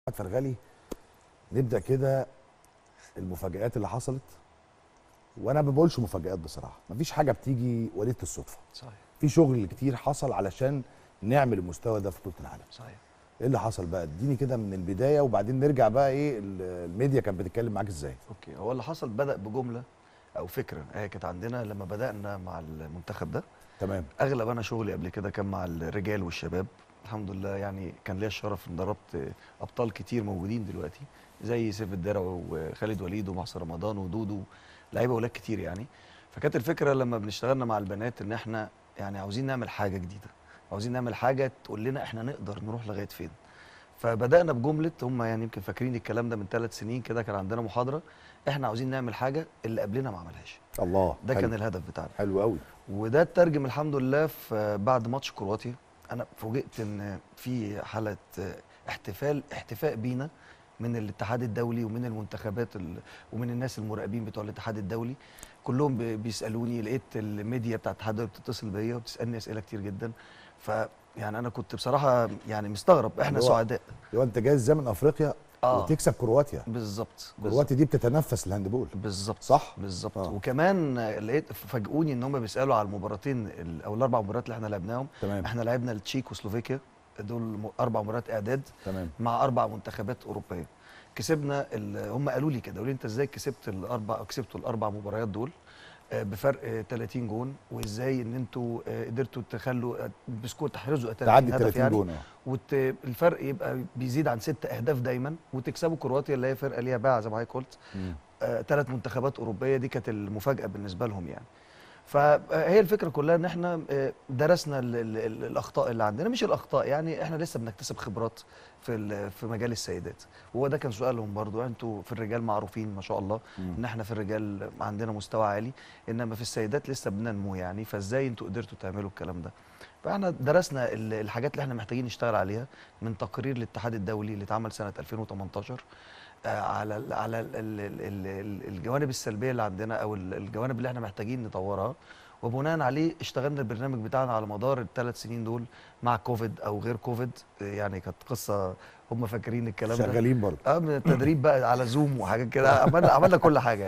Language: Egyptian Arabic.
محمد فرغلي نبدا كده المفاجآت اللي حصلت وانا ما بقولش مفاجآت بصراحه مفيش حاجه بتيجي وليده الصدفه صحيح في شغل كتير حصل علشان نعمل المستوى ده في بطوله العالم صحيح ايه اللي حصل بقى اديني كده من البدايه وبعدين نرجع بقى ايه ال- الميديا كانت بتتكلم معاك ازاي اوكي هو اللي حصل بدا بجمله او فكره هي كانت عندنا لما بدانا مع المنتخب ده تمام اغلب انا شغلي قبل كده كان مع الرجال والشباب الحمد لله يعني كان ليا الشرف ان ضربت ابطال كتير موجودين دلوقتي زي سيف الدرع وخالد وليد ومحسن رمضان ودودو لعيبه اولاد كتير يعني فكانت الفكره لما بنشتغلنا مع البنات ان احنا يعني عاوزين نعمل حاجه جديده عاوزين نعمل حاجه تقول لنا احنا نقدر نروح لغايه فين فبدانا بجمله هم يعني يمكن فاكرين الكلام ده من ثلاث سنين كده كان عندنا محاضره احنا عاوزين نعمل حاجه اللي قبلنا ما عملهاش الله ده حلو. كان الهدف بتاعنا حلو قوي وده اترجم الحمد لله في بعد ماتش كرواتيا انا فوجئت ان في حاله احتفال احتفاء بينا من الاتحاد الدولي ومن المنتخبات ال- ومن الناس المراقبين بتوع الاتحاد الدولي كلهم بي- بيسالوني لقيت الميديا بتاع الاتحاد الدولي بتتصل بيا وبتسالني اسئله كتير جدا ف يعني انا كنت بصراحه يعني مستغرب احنا اللي هو- سعداء لو انت جاي ازاي من افريقيا اه وتكسب كرواتيا بالظبط بالظبط كرواتيا دي بتتنفس الهاندبول بالظبط صح بالظبط آه. وكمان لقيت فاجئوني ان هم بيسالوا على المباراتين ال- او الاربع مباريات اللي احنا لعبناهم تمام احنا لعبنا التشيك وسلوفيكيا دول م- اربع مباريات اعداد تمام مع اربع منتخبات اوروبيه كسبنا ال- هم قالوا لي كده قالوا لي انت ازاي كسبت الاربع أو كسبتوا الاربع مباريات دول آه، بفرق آه، 30 جون وازاي ان انتوا آه، قدرتوا تخلوا آه، بسكور تحرزوا 30 تعدي هدف 30 يعني جون اه والفرق يبقى بيزيد عن ست اهداف دايما وتكسبوا كرواتيا اللي هي فرقه ليها باع زي ما حضرتك قلت مم. ثلاث منتخبات اوروبيه دي كانت المفاجاه بالنسبه لهم يعني فهي الفكره كلها ان احنا آه، درسنا ال ال ال الاخطاء اللي عندنا مش الاخطاء يعني احنا لسه بنكتسب خبرات في ال- في مجال السيدات وهو ده كان سؤالهم برضو انتوا في الرجال معروفين ما شاء الله مم. ان احنا في الرجال عندنا مستوى عالي انما في السيدات لسه بننمو يعني فازاي انتوا قدرتوا تعملوا الكلام ده فاحنا درسنا ال- الحاجات اللي احنا محتاجين نشتغل عليها من تقرير الاتحاد الدولي اللي اتعمل سنه 2018 آه، على ال على ال ال ال ال الجوانب السلبيه اللي عندنا او ال- الجوانب اللي احنا محتاجين نطورها وبناء عليه اشتغلنا البرنامج بتاعنا على مدار الثلاث سنين دول مع كوفيد او غير كوفيد آه، يعني كانت قصه هم فاكرين الكلام ده شغالين برضه اه من التدريب بقى على زوم وحاجات كده عملنا عملنا كل حاجه